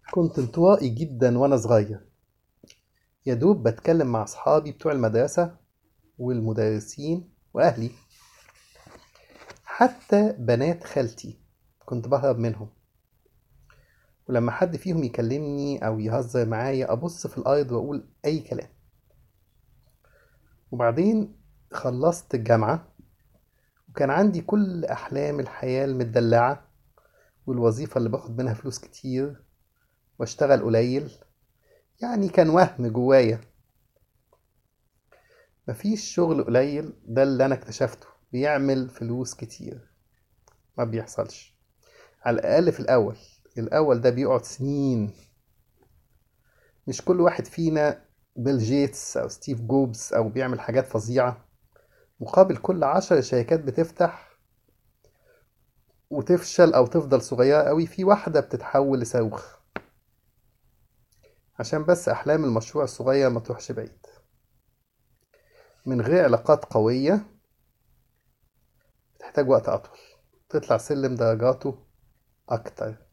كنت انطوائي جدا وأنا صغير يا دوب بتكلم مع أصحابي بتوع المدرسة والمدرسين وأهلي حتى بنات خالتي كنت بهرب منهم ولما حد فيهم يكلمني أو يهزر معايا أبص في الأرض وأقول أي كلام وبعدين خلصت الجامعة وكان عندي كل أحلام الحياة المدلعة والوظيفة اللي باخد منها فلوس كتير واشتغل قليل يعني كان وهم جوايا مفيش شغل قليل ده اللي أنا اكتشفته بيعمل فلوس كتير ما بيحصلش على الأقل في الأول الأول ده بيقعد سنين مش كل واحد فينا بيل جيتس أو ستيف جوبز أو بيعمل حاجات فظيعة مقابل كل عشر شركات بتفتح وتفشل أو تفضل صغيرة قوي في واحدة بتتحول لصاروخ عشان بس أحلام المشروع الصغير ما تروحش بعيد من غير علاقات قوية بتحتاج وقت أطول تطلع سلم درجاته أكتر